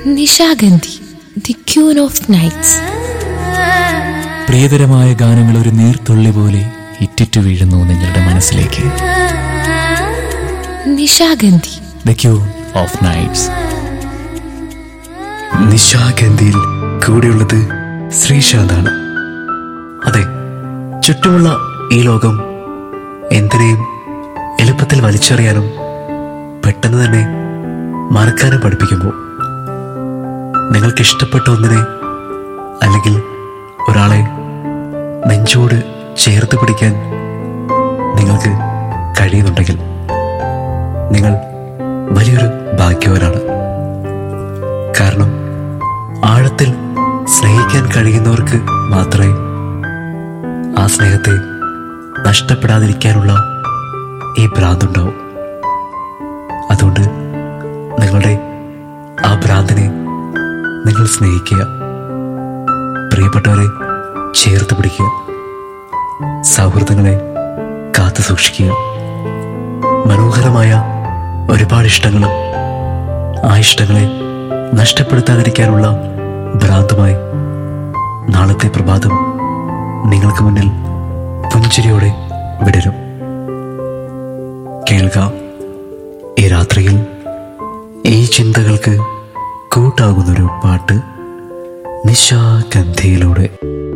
Nishagandhi the queen of nights പ്രിയതരമായ ഗാനങ്ങൾ ഒരു നീർത്തുള്ളി പോലെ ഇറ്റിറ്റു വീഴുന്നു നിങ്ങളുടെ മനസ്സിലേക്ക് Nishagandhi the queen of nights നിശാഗന്ധിയിൽ കൂടെയുള്ളത് ശ്രീശാന്താണ് അതെ ചുറ്റുമുള്ള ഈ ലോകം എന്തിനേയും എളുപ്പത്തിൽ വലിച്ചെറിയാനും പെട്ടെന്ന് തന്നെ മറക്കാനും പഠിപ്പിക്കുമ്പോൾ നിങ്ങൾക്ക് ഇഷ്ടപ്പെട്ട ഒന്നിനെ അല്ലെങ്കിൽ ഒരാളെ നെഞ്ചോട് ചേർത്ത് പിടിക്കാൻ നിങ്ങൾക്ക് കഴിയുന്നുണ്ടെങ്കിൽ നിങ്ങൾ വലിയൊരു ഭാഗ്യവാനാണ് കാരണം ആഴത്തിൽ സ്നേഹിക്കാൻ കഴിയുന്നവർക്ക് മാത്രമേ ആ സ്നേഹത്തെ നഷ്ടപ്പെടാതിരിക്കാനുള്ള ഈ ഭ്രാന്തുണ്ടാവും അതുകൊണ്ട് നിങ്ങളുടെ ആ ഭ്രാന്തിനെ നിങ്ങൾ സ്നേഹിക്കുക പ്രിയപ്പെട്ടവരെ ചേർത്ത് പിടിക്കുക സൗഹൃദങ്ങളെ കാത്തു സൂക്ഷിക്കുക മനോഹരമായ ഒരുപാട് ഇഷ്ടങ്ങളും ആ ഇഷ്ടങ്ങളെ നഷ്ടപ്പെടുത്താതിരിക്കാനുള്ള ഭ്രാന്തുമായി നാളത്തെ പ്രഭാതം നിങ്ങൾക്ക് മുന്നിൽ പുഞ്ചിരിയോടെ വിടരും കേൾക്കാം ഈ രാത്രിയിൽ ഈ ചിന്തകൾക്ക് കൂട്ടാകുന്നൊരു പാട്ട് നിശാഗന്ധിയിലൂടെ